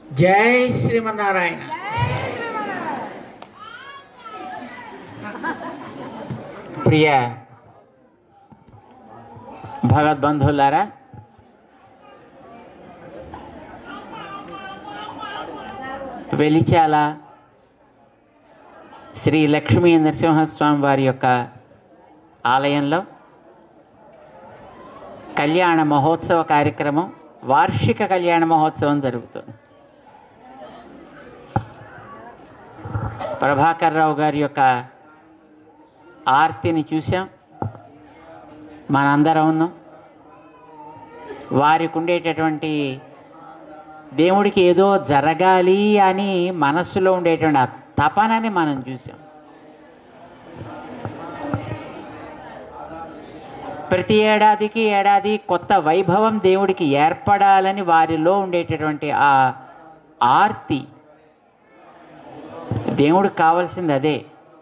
జై శ్రీమన్నారాయణ ప్రియ భగవద్బంధువులారా వెలిచాల శ్రీ లక్ష్మీ నరసింహస్వామి వారి యొక్క ఆలయంలో కళ్యాణ మహోత్సవ కార్యక్రమం వార్షిక కళ్యాణ మహోత్సవం జరుగుతుంది ప్రభాకర్ రావు గారి యొక్క ఆర్తిని చూసాం మనందరం ఉన్నాం వారికి ఉండేటటువంటి దేవుడికి ఏదో జరగాలి అని మనస్సులో ఉండేటువంటి ఆ తపనని మనం చూసాం ప్రతి ఏడాదికి ఏడాది కొత్త వైభవం దేవుడికి ఏర్పడాలని వారిలో ఉండేటటువంటి ఆ ఆర్తి దేవుడికి కావాల్సింది అదే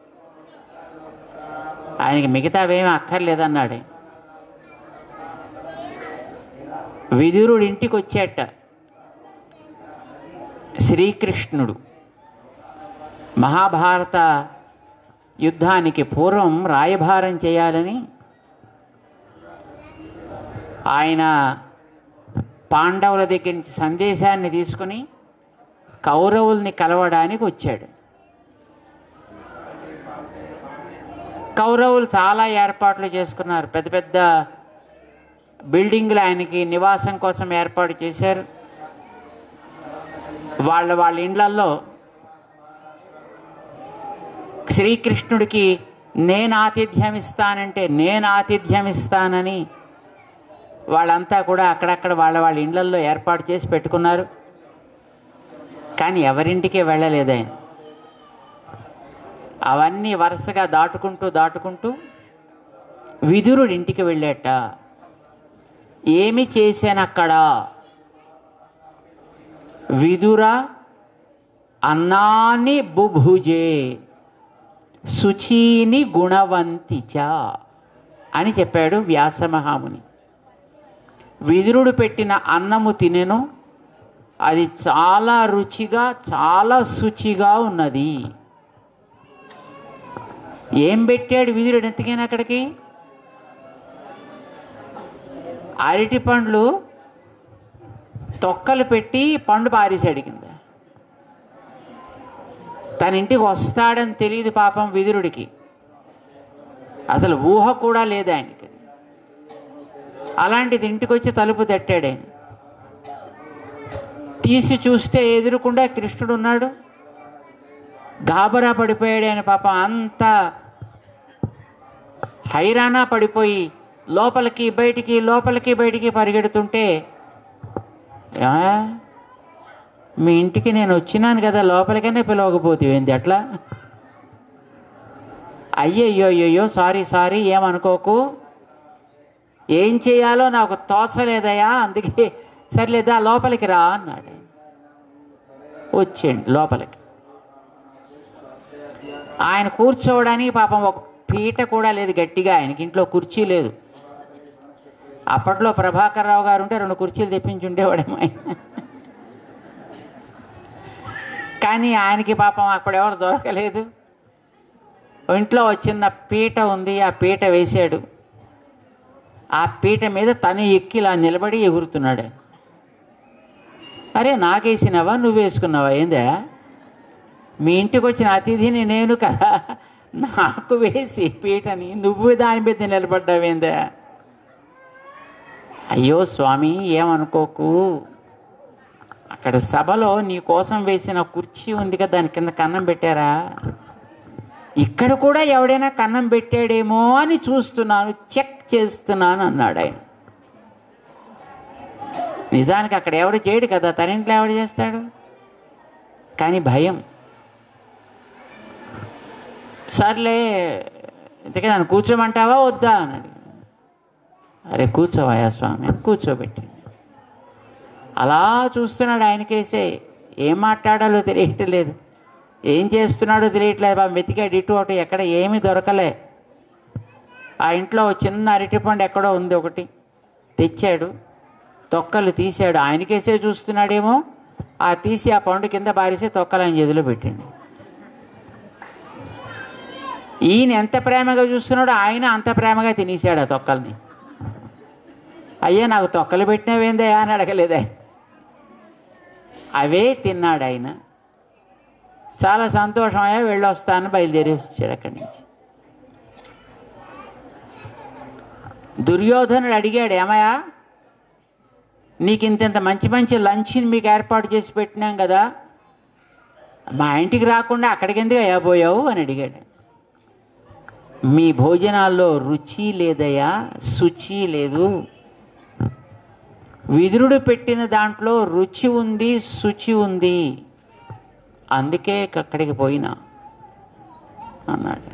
ఆయనకి మిగతావేమీ అక్కర్లేదన్నాడు విదురుడి ఇంటికి వచ్చేట శ్రీకృష్ణుడు మహాభారత యుద్ధానికి పూర్వం రాయభారం చేయాలని ఆయన పాండవుల దగ్గర నుంచి సందేశాన్ని తీసుకుని కౌరవుల్ని కలవడానికి వచ్చాడు కౌరవులు చాలా ఏర్పాట్లు చేసుకున్నారు పెద్ద పెద్ద బిల్డింగ్లు ఆయనకి నివాసం కోసం ఏర్పాటు చేశారు వాళ్ళ వాళ్ళ ఇండ్లల్లో శ్రీకృష్ణుడికి నేను ఆతిథ్యం ఇస్తానంటే నేను ఆతిథ్యం ఇస్తానని వాళ్ళంతా కూడా అక్కడక్కడ వాళ్ళ వాళ్ళ ఇండ్లల్లో ఏర్పాటు చేసి పెట్టుకున్నారు కానీ ఎవరింటికి వెళ్ళలేదు ఆయన అవన్నీ వరుసగా దాటుకుంటూ దాటుకుంటూ విదురుడి ఇంటికి వెళ్ళాట ఏమి చేశాను అక్కడ విదుర అన్నాన్ని బుభుజే శుచీని గుణవంతిచ అని చెప్పాడు వ్యాసమహాముని విదురుడు పెట్టిన అన్నము తినెను అది చాలా రుచిగా చాలా శుచిగా ఉన్నది ఏం పెట్టాడు విదురుడు ఎంతకైనా అక్కడికి అరటి పండ్లు తొక్కలు పెట్టి పండు పారేశాడు కింద తన ఇంటికి వస్తాడని తెలియదు పాపం విదురుడికి అసలు ఊహ కూడా లేదు ఆయనకి అలాంటిది ఇంటికి వచ్చి తలుపు తట్టాడు ఆయన తీసి చూస్తే ఎదురుకుండా కృష్ణుడు ఉన్నాడు గాబరా పడిపోయాడు ఆయన పాపం అంత హైరానా పడిపోయి లోపలికి బయటికి లోపలికి బయటికి పరిగెడుతుంటే "ఆ, మీ ఇంటికి నేను వచ్చినాను కదా లోపలికనే పిలవకపోతేంది అట్లా అయ్యయ్యో అయ్యయ్యో సారీ సారీ ఏమనుకోకు ఏం చేయాలో నాకు తోచలేదయ్యా అందుకే సర్లేదా లోపలికి రా అన్నాడు వచ్చేయండి లోపలికి ఆయన కూర్చోవడానికి పాపం ఒక పీట కూడా లేదు గట్టిగా ఆయనకి ఇంట్లో కుర్చీ లేదు అప్పట్లో ప్రభాకర్ రావు గారు ఉంటే రెండు కుర్చీలు తెప్పించి ఉండేవాడేమో ఆయన కానీ ఆయనకి పాపం అప్పుడెవరు దొరకలేదు ఇంట్లో ఒక చిన్న పీట ఉంది ఆ పీట వేశాడు ఆ పీట మీద తను ఎక్కి ఇలా నిలబడి ఎగురుతున్నాడు అరే నాకేసినావా నువ్వు వేసుకున్నావా ఏందా మీ ఇంటికి వచ్చిన అతిథిని నేను కదా నాకు వేసి పీటని నువ్వు దాని మీద నిలబడ్డావేందా అయ్యో స్వామి ఏమనుకోకు అక్కడ సభలో నీ కోసం వేసిన కుర్చీ ఉంది కదా దాని కింద కన్నం పెట్టారా ఇక్కడ కూడా ఎవడైనా కన్నం పెట్టాడేమో అని చూస్తున్నాను చెక్ చేస్తున్నాను అన్నాడు ఆయన నిజానికి అక్కడ ఎవడు చేయడు కదా తన ఇంట్లో ఎవడు చేస్తాడు కానీ భయం సర్లే ఇంతకీ నన్ను కూర్చోమంటావా వద్దా అన్నాడు అరే కూర్చోవాయా స్వామి అని కూర్చోబెట్టి అలా చూస్తున్నాడు ఆయనకేసే ఏం మాట్లాడాలో తెలియటం లేదు ఏం చేస్తున్నాడో తెలియట్లేదు బాబు వెతికాడు ఇటు అటు ఎక్కడ ఏమీ దొరకలే ఆ ఇంట్లో ఒక చిన్న అరటిపండు ఎక్కడో ఉంది ఒకటి తెచ్చాడు తొక్కలు తీశాడు ఆయనకేసే చూస్తున్నాడేమో ఆ తీసి ఆ పండు కింద బారేసి తొక్కలు ఆయన చేతిలో పెట్టిండు ఈయన ఎంత ప్రేమగా చూస్తున్నాడో ఆయన అంత ప్రేమగా తినేసాడు ఆ తొక్కల్ని అయ్యా నాకు తొక్కలు పెట్టినవేందయ్యా అని అడగలేదే అవే తిన్నాడు ఆయన చాలా సంతోషం అయ్యా వెళ్ళొస్తాను బయలుదేరి వచ్చాడు అక్కడి నుంచి దుర్యోధనుడు అడిగాడు ఏమయ్యా నీకు ఇంత మంచి మంచి లంచ్ని మీకు ఏర్పాటు చేసి పెట్టినాం కదా మా ఇంటికి రాకుండా అక్కడికి ఎందుకు అయ్యబోయావు అని అడిగాడు మీ భోజనాల్లో రుచి లేదయ్యా శుచి లేదు విదురుడు పెట్టిన దాంట్లో రుచి ఉంది శుచి ఉంది అందుకే అక్కడికి పోయినా అన్నాడు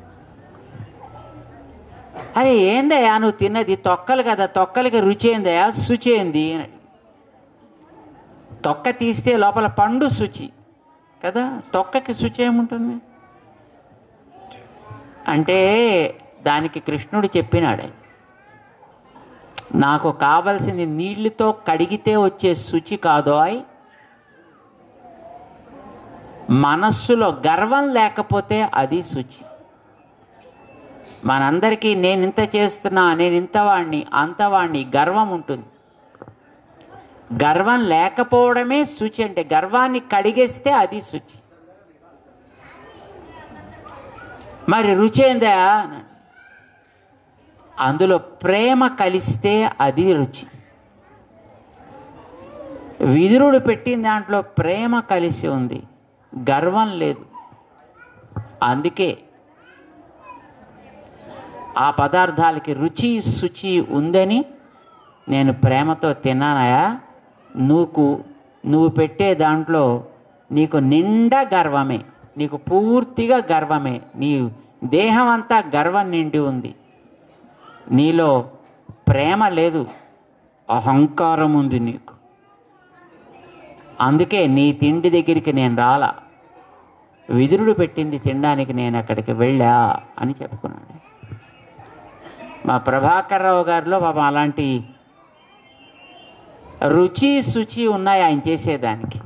అరే ఏందయ్యా నువ్వు తిన్నది తొక్కలు కదా తొక్కలకి రుచి ఏందయ్యా శుచి ఏంది అని అడిగాడు. తొక్క తీస్తే లోపల పండు శుచి కదా తొక్కకి శుచి ఏముంటుంది అంటే దానికి కృష్ణుడు చెప్పినాడు నాకు కావలసింది నీళ్లతో కడిగితే వచ్చే శుచి కాదోయ్ మనస్సులో గర్వం లేకపోతే అది శుచి మనందరికీ నేను ఇంత చేస్తున్నా నేను ఇంత వాణ్ణి అంతవాణ్ణి గర్వం ఉంటుంది గర్వం లేకపోవడమే శుచి అంటే గర్వాన్ని కడిగేస్తే అది శుచి మరి రుచి ఏందా అన్నాడు. అందులో ప్రేమ కలిస్తే అది రుచి విదురుడు పెట్టిన దాంట్లో ప్రేమ కలిసి ఉంది గర్వం లేదు అందుకే ఆ పదార్థాలకి రుచి శుచి ఉందని నేను ప్రేమతో తిన్నానయా నువ్వు నువ్వు పెట్టే దాంట్లో నీకు నిండా గర్వమే నీకు పూర్తిగా గర్వమే నీ దేహం అంతా గర్వం నిండి ఉంది నీలో ప్రేమ లేదు అహంకారం ఉంది నీకు అందుకే నీ తిండి దగ్గరికి నేను రాలా విదురుడు పెట్టింది తినడానికి నేను అక్కడికి వెళ్ళా అని చెప్పుకున్నాడు మా ప్రభాకర్ రావు గారిలో పాపం అలాంటి రుచి శుచి ఉన్నాయి ఆయన చేసేదానికి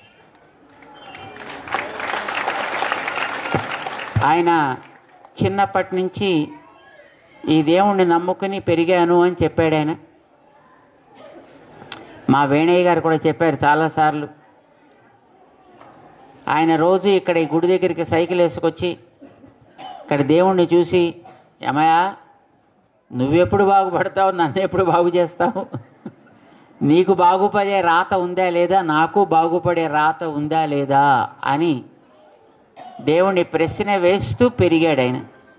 ఆయన చిన్నప్పటి నుంచి ఈ దేవుణ్ణి నమ్ముకుని పెరిగాను అని చెప్పాడు ఆయన మా వేణయ్య గారు కూడా చెప్పారు చాలాసార్లు ఆయన రోజు ఇక్కడ ఈ గుడి దగ్గరికి సైకిల్ వేసుకొచ్చి ఇక్కడ దేవుణ్ణి చూసి ఏమయ్యా నువ్వెప్పుడు బాగుపడతావు నన్ను ఎప్పుడు బాగు చేస్తావు నీకు బాగుపడే రాత ఉందా లేదా నాకు బాగుపడే రాత ఉందా లేదా అని దేవుణ్ణి ప్రశ్న వేస్తూ పెరిగాడు ఆయన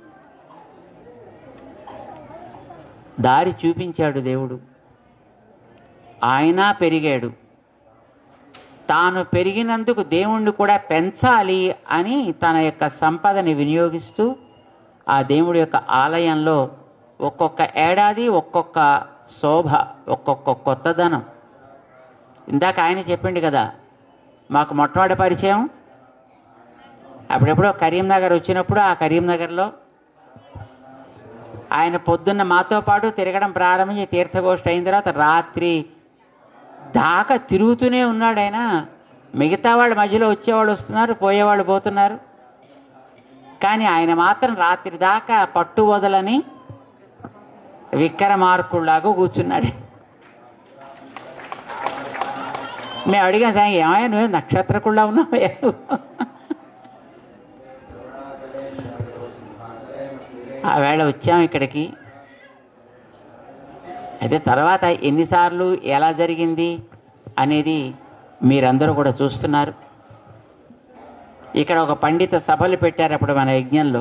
దారి చూపించాడు దేవుడు ఆయన పెరిగాడు తాను పెరిగినందుకు దేవుణ్ణి కూడా పెంచాలి అని తన యొక్క సంపదని వినియోగిస్తూ ఆ దేవుడి యొక్క ఆలయంలో ఒక్కొక్క ఏడాది ఒక్కొక్క శోభ ఒక్కొక్క కొత్తదనం ఇందాక ఆయన చెప్పిండు కదా మాకు మొట్టమొదటి పరిచయం అప్పుడెప్పుడో కరీంనగర్ వచ్చినప్పుడు ఆ కరీంనగర్లో ఆయన పొద్దున్న మాతో పాటు తిరగడం ప్రారంభించి తీర్థగోష్ఠి అయిన తర్వాత రాత్రి దాకా తిరుగుతూనే ఉన్నాడు ఆయన మిగతా వాళ్ళు మధ్యలో వచ్చేవాళ్ళు వస్తున్నారు పోయేవాళ్ళు పోతున్నారు కానీ ఆయన మాత్రం రాత్రి దాకా పట్టు వదలని విక్రమార్కుల్లాగా కూర్చున్నాడు మేము అడిగాం సార్ ఏమయ్యా నువ్వు నక్షత్రకుల్లా ఉన్నావయ్యా నువ్వు?" ఆ వేళ వచ్చాం ఇక్కడికి అయితే తర్వాత ఎన్నిసార్లు ఎలా జరిగింది అనేది మీరందరూ కూడా చూస్తున్నారు ఇక్కడ ఒక పండిత సభలు పెట్టారు అప్పుడు మన యజ్ఞంలో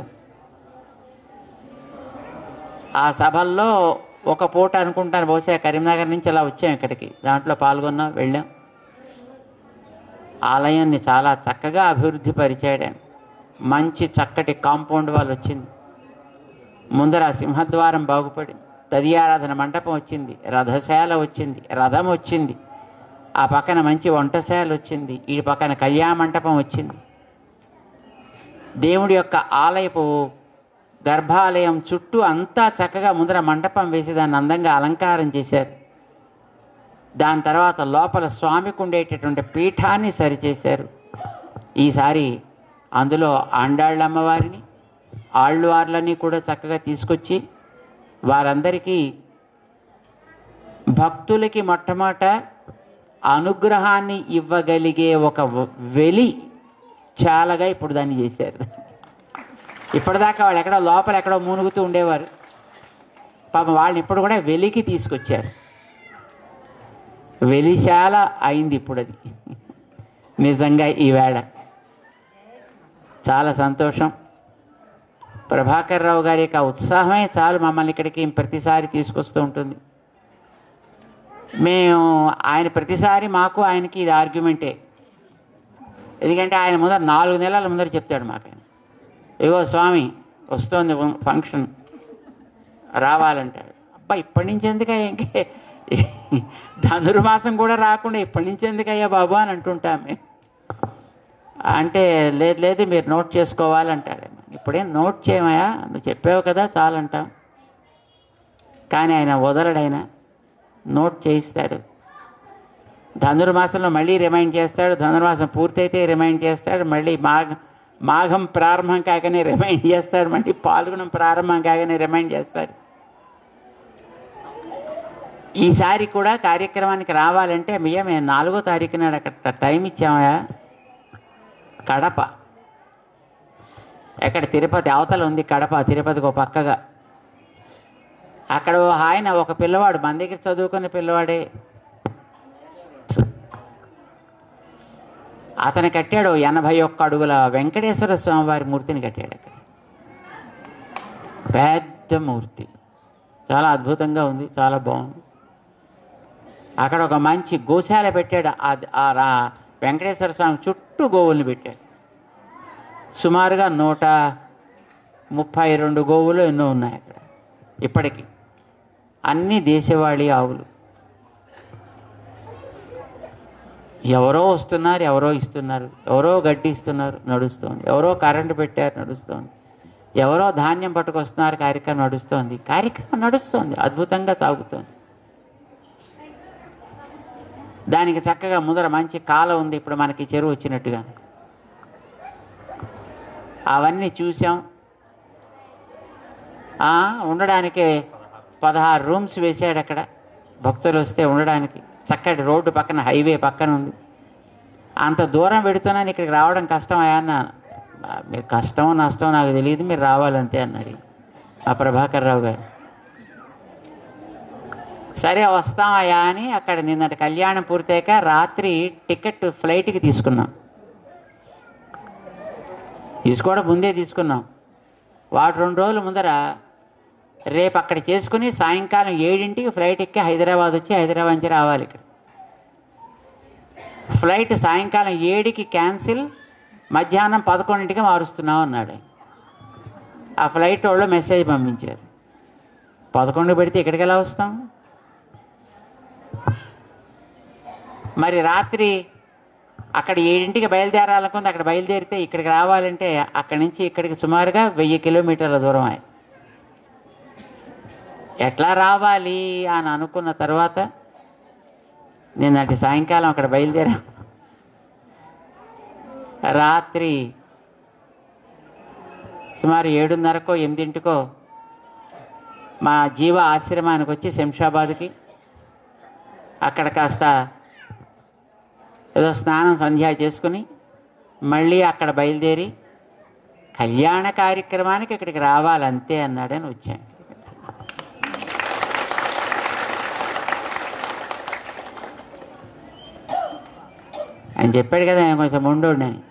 ఆ సభల్లో ఒక పూట అనుకుంటాను బహుశా కరీంనగర్ నుంచి అలా వచ్చాం ఇక్కడికి దాంట్లో పాల్గొన్నాం వెళ్ళాం ఆలయాన్ని చాలా చక్కగా అభివృద్ధి పరిచాడు ఆయన. మంచి చక్కటి కాంపౌండ్ వాళ్ళు వచ్చింది ముందర సింహద్వారం బాగుపడి తదియారాధన మండపం వచ్చింది రథశాల వచ్చింది రథం వచ్చింది ఆ పక్కన మంచి వంటశాల వచ్చింది ఈ పక్కన కళ్యాణ మంటపం వచ్చింది దేవుడి యొక్క ఆలయపు గర్భాలయం చుట్టూ అంతా చక్కగా ముందర మండపం వేసి దాన్ని అందంగా అలంకారం చేశారు దాని తర్వాత లోపల స్వామికి ఉండేటటువంటి పీఠాన్ని సరిచేశారు ఈసారి అందులో ఆండాళ్ళమ్మవారిని ఆళ్ళవార్లని కూడా చక్కగా తీసుకొచ్చి వారందరికీ భక్తులకి మొట్టమొదట అనుగ్రహాన్ని ఇవ్వగలిగే ఒక వ- వెలి చాలాగా ఇప్పుడు దాన్ని చేశారు ఇప్పటిదాకా వాళ్ళు ఎక్కడో లోపల ఎక్కడో మూనుగుతూ ఉండేవారు పాపం వాళ్ళని ఇప్పుడు కూడా వెలికి తీసుకొచ్చారు వెలిశాల అయింది ఇప్పుడు అది నిజంగా ఈవేళ చాలా సంతోషం ప్రభాకర్ రావు గారి యొక్క ఉత్సాహమే చాలు మమ్మల్ని ఇక్కడికి ప్రతిసారి తీసుకొస్తూ ఉంటుంది మేము ఆయన ప్రతిసారి మాకు ఆయనకి ఇది ఆర్గ్యుమెంటే ఎందుకంటే ఆయన ముందర నాలుగు నెలల ముందర చెప్తాడు మాకు ఆయన ఇగో స్వామి వస్తోంది ఫంక్షన్ రావాలంటాడు అబ్బా ఇప్పటి నుంచి ఎందుకయ్యా ఇంకే ధనుర్మాసం కూడా రాకుండా ఇప్పటి నుంచి ఎందుకయ్యా బాబు అని అంటుంటాం మేము అంటే లేదు లేదు మీరు నోట్ చేసుకోవాలంటాడు ఆయన. ఇప్పుడేం నోట్ చేయమయ్యా నువ్వు చెప్పావు కదా చాలంటాం కానీ ఆయన వదలడైనా నోట్ చేయిస్తాడు ధనుర్మాసంలో మళ్ళీ రిమైండ్ చేస్తాడు ధనుర్మాసం పూర్తయితే రిమైండ్ చేస్తాడు మళ్ళీ మాఘ మాఘం ప్రారంభం కాగానే రిమైండ్ చేస్తాడు మళ్ళీ పాల్గొనం ప్రారంభం కాగానే రిమైండ్ చేస్తాడు ఈసారి కూడా కార్యక్రమానికి రావాలంటే మియ మేము నాలుగో తారీఖు నాడు అక్కడ టైం ఇచ్చామయా కడప ఎక్కడ తిరుపతి అవతల ఉంది కడప తిరుపతికి ఒక పక్కగా అక్కడ ఓ ఆయన ఒక పిల్లవాడు మన దగ్గర చదువుకున్న పిల్లవాడే అతను కట్టాడు ఎనభై ఒక్క అడుగుల వెంకటేశ్వర స్వామి వారి మూర్తిని కట్టాడు అక్కడ పెద్ద మూర్తి చాలా అద్భుతంగా ఉంది చాలా బాగుంది అక్కడ ఒక మంచి గోశాల పెట్టాడు ఆ- ఆ రా- వెంకటేశ్వర స్వామి చుట్టూ గోవుల్ని పెట్టాడు సుమారుగా నూట ముప్పై రెండు గోవులు ఎన్నో ఉన్నాయి అక్కడ ఇప్పటికి అన్ని దేశవాళీ ఆవులు ఎవరో వస్తున్నారు ఎవరో ఇస్తున్నారు ఎవరో గడ్డి ఇస్తున్నారు నడుస్తోంది ఎవరో కరెంటు పెట్టారు నడుస్తోంది ఎవరో ధాన్యం పట్టుకొస్తున్నారు కార్యక్రమం నడుస్తోంది కార్యక్రమం నడుస్తోంది అద్భుతంగా సాగుతోంది దానికి చక్కగా ముందర మంచి కాల ఉంది ఇప్పుడు మనకి చెరువు వచ్చినట్టుగా అవన్నీ చూసాం ఆ, ఉండడానికి పదహారు రూమ్స్ వేసాడు అక్కడ భక్తులు వస్తే ఉండడానికి చక్కటి రోడ్డు పక్కన హైవే పక్కన ఉంది అంత దూరం పెడుతున్నాను ఇక్కడికి రావడం కష్టమయ్యా అన్నాను "ఆ, మీరు కష్టం నష్టం నాకు తెలియదు మీరు రావాలంతే అన్నాడు ఆ ప్రభాకర్ రావు గారు సరే వస్తామయ్యా అని అక్కడ నిన్నటి కళ్యాణం పూర్తయ్యాక రాత్రి టికెట్ ఫ్లైట్కి తీసుకున్నాం తీసుకోవడం ముందే తీసుకున్నాం వాడు రెండు రోజుల ముందర రేపు అక్కడ చేసుకుని సాయంకాలం ఏడింటికి ఫ్లైట్ ఎక్కి హైదరాబాద్ వచ్చి హైదరాబాద్ నుంచి రావాలి ఇక్కడ ఫ్లైట్ సాయంకాలం ఏడుకి క్యాన్సిల్ మధ్యాహ్నం పదకొండింటికి మారుస్తున్నాం అన్నాడు ఆ ఫ్లైట్ వాళ్ళు మెసేజ్ పంపించారు పదకొండు పెడితే ఇక్కడికి ఎలా వస్తాం మరి రాత్రి అక్కడ ఏడింటికి బయలుదేరాలనుకుంది అక్కడ బయలుదేరితే ఇక్కడికి రావాలంటే అక్కడి నుంచి ఇక్కడికి సుమారుగా వెయ్యి కిలోమీటర్ల దూరం అయ్యి ఎట్లా రావాలి అని అనుకున్న తర్వాత నిన్నటి సాయంకాలం అక్కడ బయలుదేరా రాత్రి సుమారు ఏడున్నరకో ఎనిమిదింటికో మా జీవ ఆశ్రమానికి వచ్చి శంషాబాద్కి అక్కడ కాస్త ఏదో స్నానం సంధ్యా చేసుకుని మళ్ళీ అక్కడ బయలుదేరి కళ్యాణ కార్యక్రమానికి ఇక్కడికి రావాలంతే అన్నాడని వచ్చాను ఆయన చెప్పాడు కదా ఆయన కొంచెం మొండోడిని అని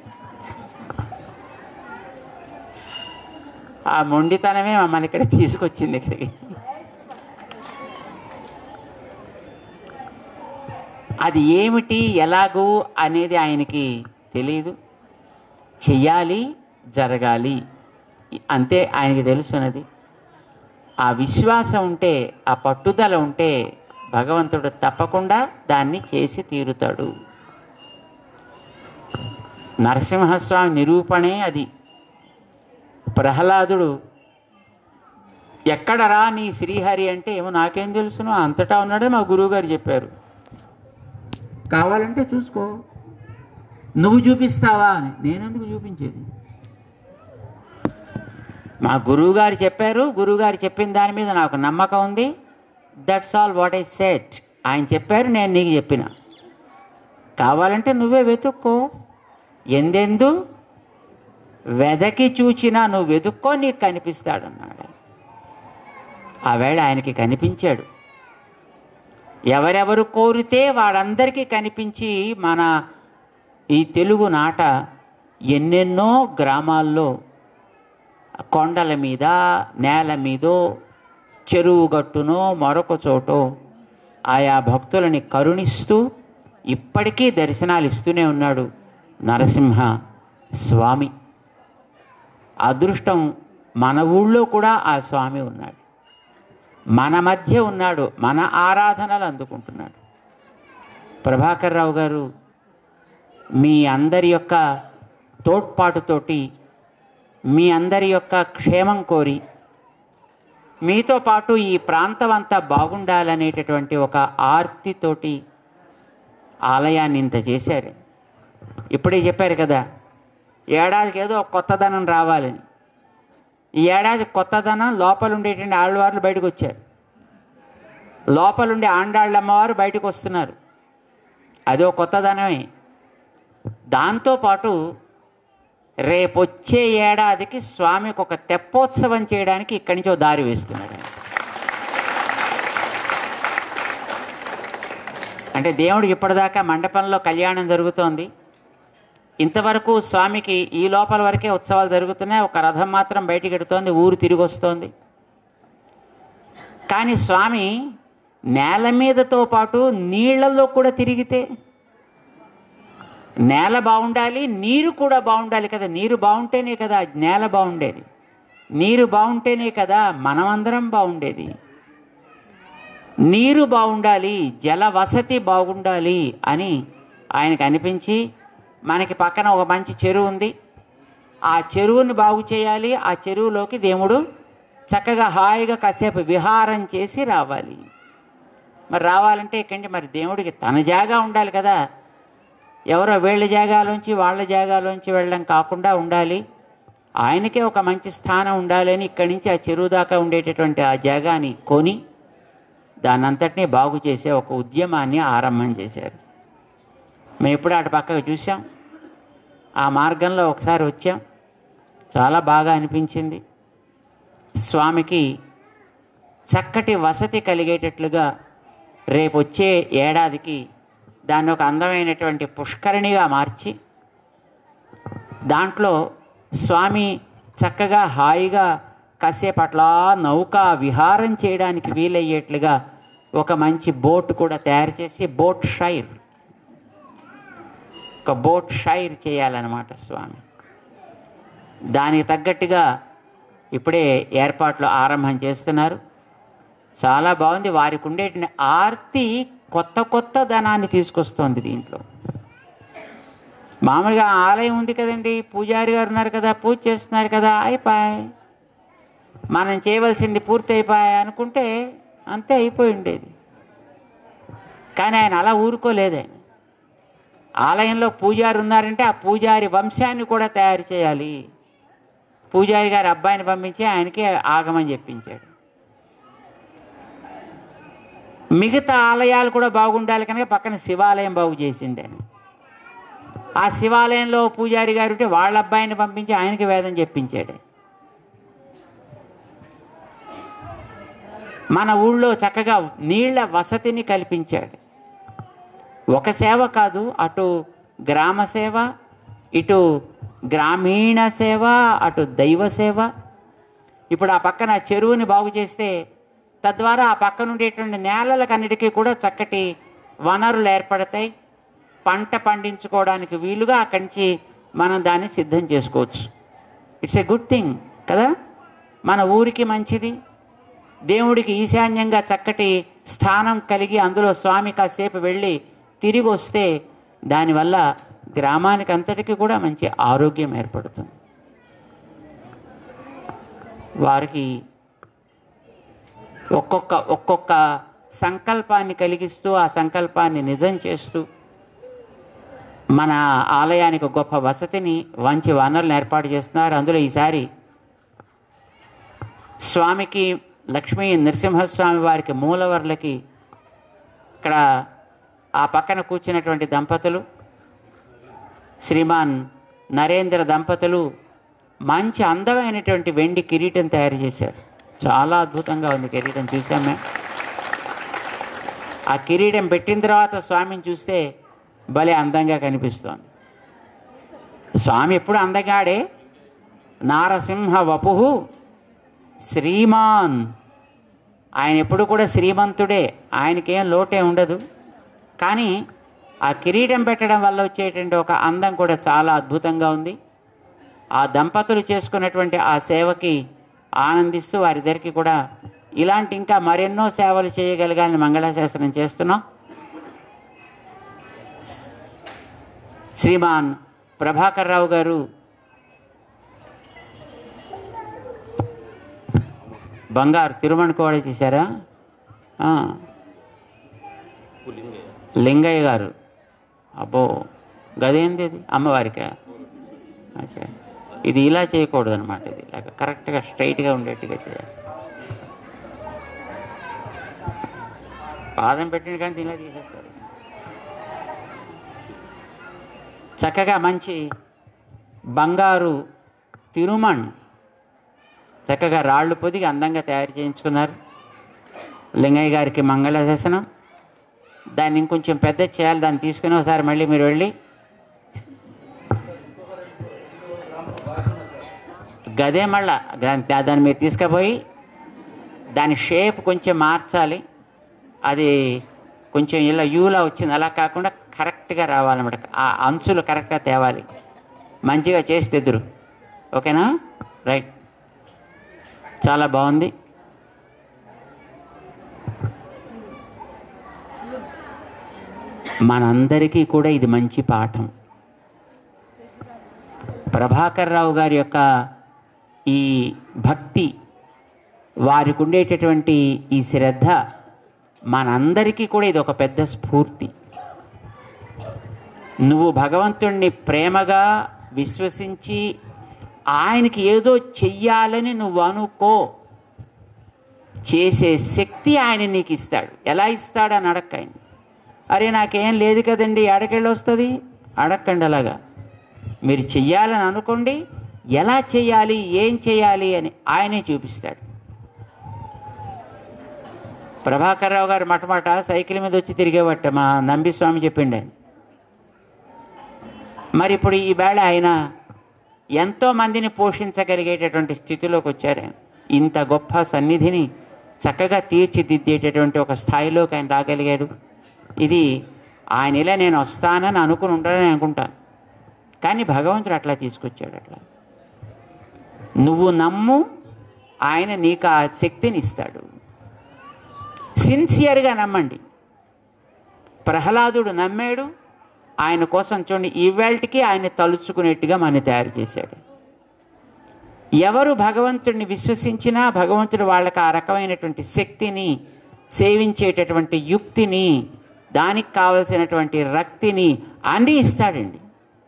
ఆ మొండితనమే మమ్మల్ని ఇక్కడ తీసుకొచ్చింది ఇక్కడికి అది ఏమిటి ఎలాగూ అనేది ఆయనకి తెలియదు చెయ్యాలి జరగాలి అంతే ఆయనకి తెలుసున్నది ఆ విశ్వాసం ఉంటే ఆ పట్టుదల ఉంటే భగవంతుడు తప్పకుండా దాన్ని చేసి తీరుతాడు నరసింహస్వామి నిరూపణే అది ప్రహ్లాదుడు ఎక్కడరా నీ శ్రీహరి అంటే ఏమో నాకేం తెలుసును అంతటా ఉన్నాడే మా గురువుగారు చెప్పారు కావాలంటే చూసుకో నువ్వు చూపిస్తావా అని నేనెందుకు చూపించేది మా గురువుగారు చెప్పారు గురువుగారు చెప్పిన దాని మీద నాకు నమ్మకం ఉంది that's all what I said ఆయన చెప్పారు నేను నీకు చెప్పిన కావాలంటే నువ్వే వెతుక్కో ఎందెందు వెదకి చూచినా నువ్వు వెతుక్కో నీకు కనిపిస్తాడన్నాడు ఆ వేళ ఆయనకి కనిపించాడు ఎవరెవరు కోరితే వాడందరికీ కనిపించి మన ఈ తెలుగు నాట ఎన్నెన్నో గ్రామాల్లో కొండల మీద నేల మీదో చెరువు గట్టునో మరొక చోటో ఆయా భక్తులని కరుణిస్తూ ఇప్పటికీ దర్శనాలు ఇస్తూనే ఉన్నాడు నరసింహ స్వామి అదృష్టం మన ఊళ్ళో కూడా ఆ స్వామి ఉన్నాడు మన మధ్య ఉన్నాడు మన ఆరాధనలు అందుకుంటున్నాడు ప్రభాకర్ రావు గారు మీ అందరి యొక్క తోడ్పాటుతోటి మీ అందరి యొక్క క్షేమం కోరి మీతో పాటు ఈ ప్రాంతం అంతా బాగుండాలనేటటువంటి ఒక ఆర్తితోటి ఆలయాన్ని ఇంత చేశారు ఇప్పుడే చెప్పారు కదా ఏడాదికి ఏదో ఒక కొత్తదనం రావాలని ఈ ఏడాది కొత్తదనం లోపల ఉండేటువంటి ఆళ్ళవార్లు బయటకు వచ్చారు లోపలుండే ఆండాళ్ళ అమ్మవారు బయటకు వస్తున్నారు అదో కొత్తదనమే దాంతోపాటు రేపొచ్చే ఏడాదికి స్వామికి ఒక తెప్పోత్సవం చేయడానికి ఇక్కడి నుంచి ఓ దారి వేస్తున్నారు ఆయన. అంటే దేవుడికి ఇప్పటిదాకా మండపంలో కళ్యాణం జరుగుతోంది ఇంతవరకు స్వామికి ఈ లోపల వరకే ఉత్సవాలు జరుగుతున్నాయి ఒక రథం మాత్రం బయటికి ఎడుతోంది ఊరు తిరిగి వస్తోంది కానీ స్వామి నేల మీదతో పాటు నీళ్లలో కూడా తిరిగితే నేల బాగుండాలి నీరు కూడా బాగుండాలి కదా నీరు బాగుంటేనే కదా నేల బాగుండేది నీరు బాగుంటేనే కదా మనమందరం బాగుండేది నీరు బాగుండాలి జల వసతి బాగుండాలి అని ఆయనకు అనిపించి మనకి పక్కన ఒక మంచి చెరువు ఉంది ఆ చెరువుని బాగు చేయాలి ఆ చెరువులోకి దేవుడు చక్కగా హాయిగా కాసేపు విహారం చేసి రావాలి మరి రావాలంటే ఇక్కడి మరి దేవుడికి తన జాగా ఉండాలి కదా ఎవరో వీళ్ళ జాగాలోంచి వాళ్ళ జాగాలోంచి వెళ్ళడం కాకుండా ఉండాలి ఆయనకే ఒక మంచి స్థానం ఉండాలని ఇక్కడి నుంచి ఆ చెరువు దాకా ఉండేటటువంటి ఆ జాగాని కొని దాని అంతటినీ బాగు చేసే ఒక ఉద్యమాన్ని ఆరంభం చేశారు మేము ఎప్పుడు అటు పక్కకు చూసాం ఆ మార్గంలో ఒకసారి వచ్చాం చాలా బాగా అనిపించింది స్వామికి చక్కటి వసతి కలిగేటట్లుగా రేపు వచ్చే ఏడాదికి దాన్ని ఒక అందమైనటువంటి పుష్కరిణిగా మార్చి దాంట్లో స్వామి చక్కగా హాయిగా కాసేపు అట్లా నౌకా విహారం చేయడానికి వీలయ్యేట్లుగా ఒక మంచి బోట్ కూడా తయారు చేసి బోట్ షైర్ ఒక బోట్ షైర్ చేయాలన్నమాట స్వామి దానికి తగ్గట్టుగా ఇప్పుడే ఏర్పాట్లు ఆరంభం చేస్తున్నారు చాలా బాగుంది వారికి ఉండే ఆర్తి కొత్త కొత్త ధనాన్ని తీసుకొస్తోంది దీంట్లో మామూలుగా ఆలయం ఉంది కదండి పూజారి గారు ఉన్నారు కదా పూజ చేస్తున్నారు కదా అయిపోయి మనం చేయవలసింది పూర్తి అయిపోయాయి అనుకుంటే అంతే అయిపోయి ఉండేది కానీ ఆయన అలా ఊరుకోలేదు ఆయన ఆలయంలో పూజారి ఉన్నారంటే ఆ పూజారి వంశాన్ని కూడా తయారు చేయాలి పూజారి గారి అబ్బాయిని పంపించి ఆయనకి ఆగమని చెప్పించాడు మిగతా ఆలయాలు కూడా బాగుండాలి కనుక పక్కన శివాలయం బాగు చేసిండు ఆయన ఆ శివాలయంలో పూజారి గారు ఉంటే వాళ్ళ అబ్బాయిని పంపించి ఆయనకి వేదం చెప్పించాడు మన ఊళ్ళో చక్కగా నీళ్ల వసతిని కల్పించాడు ఒక సేవ కాదు అటు గ్రామ సేవ ఇటు గ్రామీణ సేవ అటు దైవ సేవ ఇప్పుడు ఆ పక్కన చెరువుని బాగు చేస్తే తద్వారా ఆ పక్కన ఉండేటువంటి నేలలకన్నిటికీ కూడా చక్కటి వనరులు ఏర్పడతాయి పంట పండించుకోవడానికి వీలుగా అక్కడి నుంచి మనం దాన్ని సిద్ధం చేసుకోవచ్చు ఇట్స్ ఎ గుడ్ థింగ్ కదా మన ఊరికి మంచిది దేవుడికి ఈశాన్యంగా చక్కటి స్థానం కలిగి అందులో స్వామి కాసేపు వెళ్ళి తిరిగి వస్తే దానివల్ల గ్రామానికి అంతటికి కూడా మంచి ఆరోగ్యం ఏర్పడుతుంది వారికి ఒక్కొక్క ఒక్కొక్క సంకల్పాన్ని కలిగిస్తూ ఆ సంకల్పాన్ని నిజం చేస్తూ మన ఆలయానికి ఒక గొప్ప వసతిని మంచి వనరులను ఏర్పాటు చేస్తున్నారు అందులో ఈసారి స్వామికి లక్ష్మీ నరసింహస్వామి వారికి మూలవర్లకి ఇక్కడ ఆ పక్కన కూర్చున్నటువంటి దంపతులు శ్రీమాన్ నరేంద్ర దంపతులు మంచి అందమైనటువంటి వెండి కిరీటం తయారు చేశారు చాలా అద్భుతంగా ఉంది కిరీటం చూసాం మేము ఆ కిరీటం పెట్టిన తర్వాత స్వామిని చూస్తే భలే అందంగా కనిపిస్తోంది స్వామి ఎప్పుడు అందగాడే నారసింహ వపుహు శ్రీమాన్ ఆయన ఎప్పుడు కూడా శ్రీమంతుడే ఆయనకేం లోటే ఉండదు కానీ ఆ కిరీటం పెట్టడం వల్ల వచ్చేటువంటి ఒక అందం కూడా చాలా అద్భుతంగా ఉంది ఆ దంపతులు చేసుకున్నటువంటి ఆ సేవకి ఆనందిస్తూ వారిద్దరికి కూడా ఇలాంటి ఇంకా మరెన్నో సేవలు చేయగలగాలని మంగళాశాసనం చేస్తున్నాం శ్రీమాన్ ప్రభాకర్ రావు గారు బంగారు తిరుమణ కూడా చేశారా ఆ. లింగయ్య గారు అబ్బో గదేంది ఇది అమ్మవారికా అచ్చా ఇది ఇలా చేయకూడదు అనమాట ఇది ఇలాగ కరెక్ట్గా స్ట్రైట్గా ఉండేట్టుగా చేయాలి పాదం పెట్టిన కానీ ఇలా తీసేస్తారు చక్కగా మంచి బంగారు తిరుమణ్ చక్కగా రాళ్ళు పొదిగి అందంగా తయారు చేయించుకున్నారు లింగయ్య గారికి మంగళశాసనం దాన్ని ఇంకొంచెం పెద్ద చేయాలి దాన్ని తీసుకుని ఒకసారి మళ్ళీ మీరు వెళ్ళి గదే మళ్ళా దాని దాన్ని మీరు తీసుకుపోయి దాని షేప్ కొంచెం మార్చాలి అది కొంచెం ఇలా యూలా వచ్చింది అలా కాకుండా కరెక్ట్గా రావాలన్నమాట ఆ అంచులు కరెక్ట్గా తేవాలి మంచిగా చేసి తెద్దురు ఓకేనా రైట్ చాలా బాగుంది మనందరికీ కూడా ఇది మంచి పాఠం ప్రభాకర్ రావు గారి యొక్క ఈ భక్తి వారికి ఉండేటటువంటి ఈ శ్రద్ధ మనందరికీ కూడా ఇది ఒక పెద్ద స్ఫూర్తి నువ్వు భగవంతుణ్ణి ప్రేమగా విశ్వసించి ఆయనకి ఏదో చెయ్యాలని నువ్వు అనుకో చేసే శక్తి ఆయన నీకు ఇస్తాడు ఎలా ఇస్తాడని అడక్క ఆయన అరే నాకేం లేదు కదండి ఎడకెళ్ళి వస్తుంది అడక్కండి అలాగా మీరు చెయ్యాలని అనుకోండి ఎలా చేయాలి ఏం చేయాలి అని ఆయనే చూపిస్తాడు ప్రభాకర్ రావు గారు మటమట సైకిల్ మీద వచ్చి తిరిగేవట్ట మా నంబి స్వామి చెప్పిండు ఆయన మరి ఇప్పుడు ఈ వేళ ఆయన ఎంతో మందిని పోషించగలిగేటటువంటి స్థితిలోకి వచ్చారు ఆయన. ఇంత గొప్ప సన్నిధిని చక్కగా తీర్చిదిద్దేటటువంటి ఒక స్థాయిలోకి ఆయన రాగలిగాడు ఇది ఆయన ఇలా నేను వస్తానని అనుకుని ఉంటానని అనుకుంటాను కానీ భగవంతుడు అట్లా తీసుకొచ్చాడు అట్లా నువ్వు నమ్ము ఆయన నీకు ఆ శక్తిని ఇస్తాడు సిన్సియర్గా నమ్మండి ప్రహ్లాదుడు నమ్మాడు ఆయన కోసం చూడండి ఈవేళకి ఆయన తలుచుకునేట్టుగా మన తయారు చేశాడు ఎవరు భగవంతుడిని విశ్వసించినా భగవంతుడు వాళ్ళకి ఆ రకమైనటువంటి శక్తిని సేవించేటటువంటి యుక్తిని దానికి కావలసినటువంటి రక్తిని అన్నీ ఇస్తాడండి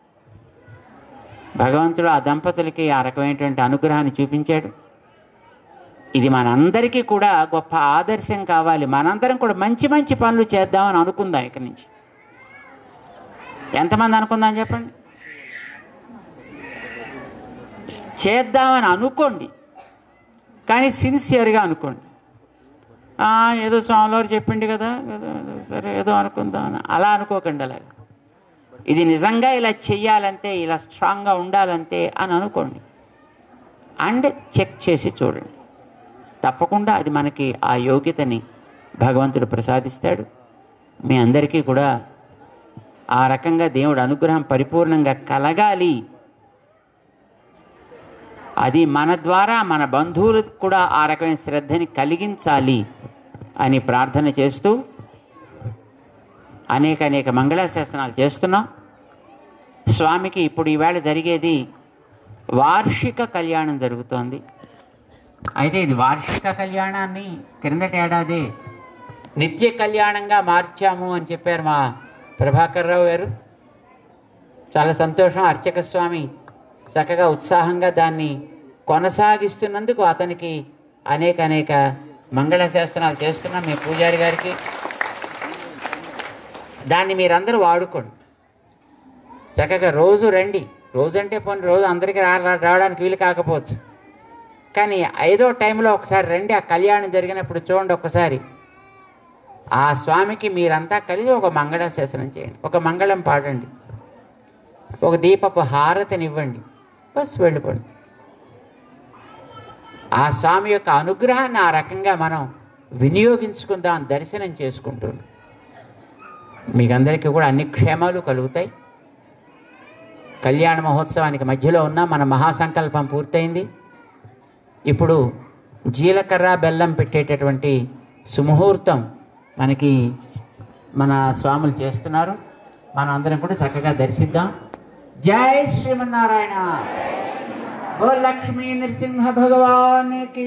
భగవంతుడు ఆ దంపతులకి ఆ రకమైనటువంటి అనుగ్రహాన్ని చూపించాడు ఇది మనందరికీ కూడా గొప్ప ఆదర్శం కావాలి మనందరం కూడా మంచి మంచి పనులు చేద్దామని అనుకుందాం ఇక్కడి నుంచి ఎంతమంది అనుకుందాం చెప్పండి చేద్దామని అనుకోండి కానీ సిన్సియర్గా అనుకోండి "ఆ, ఏదో స్వామివారు చెప్పిండు కదా ఏదో ఏదో సరే ఏదో అనుకుందామని అలా అనుకోకండి అలాగా ఇది నిజంగా ఇలా చెయ్యాలంటే ఇలా స్ట్రాంగ్గా ఉండాలంటే అని అనుకోండి అండ్ చెక్ చేసి చూడండి తప్పకుండా అది మనకి ఆ యోగ్యతని భగవంతుడు ప్రసాదిస్తాడు మీ అందరికీ కూడా ఆ రకంగా దేవుడు అనుగ్రహం పరిపూర్ణంగా కలగాలి అది మన ద్వారా మన బంధువులకు కూడా ఆ రకమైన శ్రద్ధని కలిగించాలి అని ప్రార్థన చేస్తూ అనేక అనేక మంగళాశాసనాలు చేస్తున్నాం స్వామికి ఇప్పుడు ఈవేళ జరిగేది వార్షిక కళ్యాణం జరుగుతోంది అయితే ఇది వార్షిక కళ్యాణాన్ని క్రిందటి ఏడాది నిత్య కళ్యాణంగా మార్చాము అని చెప్పారు మా ప్రభాకర్ రావు గారు చాలా సంతోషం అర్చక స్వామి చక్కగా ఉత్సాహంగా దాన్ని కొనసాగిస్తున్నందుకు అతనికి అనేక అనేక మంగళ శాస్త్రాలు చేస్తున్నాం మీ పూజారి గారికి దాన్ని మీరందరూ వాడుకోండి చక్కగా రోజు రండి రోజు అంటే పోనీ రోజు అందరికీ రా రా- రావడానికి వీలు కాకపోవచ్చు కానీ ఐదో టైంలో ఒకసారి రండి ఆ కళ్యాణం జరిగినప్పుడు చూడండి ఒక్కసారి ఆ స్వామికి మీరంతా కలిసి ఒక మంగళాశాసనం చేయండి ఒక మంగళం పాడండి ఒక దీపపు హారతినివ్వండి బస్ వెళ్ళిపోండి ఆ స్వామి యొక్క అనుగ్రహాన్ని ఆ రకంగా మనం వినియోగించుకుందాం దర్శనం చేసుకుంటున్నాం మీకందరికీ కూడా అన్ని క్షేమాలు కలుగుతాయి కళ్యాణ మహోత్సవానికి మధ్యలో ఉన్న మన మహాసంకల్పం పూర్తయింది ఇప్పుడు జీలకర్ర బెల్లం పెట్టేటటువంటి సుముహూర్తం మనకి మన స్వాములు చేస్తున్నారు మనం అందరం కూడా చక్కగా దర్శిద్దాం జై శ్రీమన్నారాయణ ఓ లక్ష్మీ నరసింహ భగవాన్ కి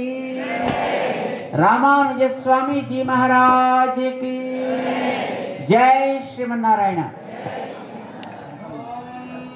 రామానుజ స్వామి జీ మహారాజ్ కి జై శ్రీమన్నారాయణ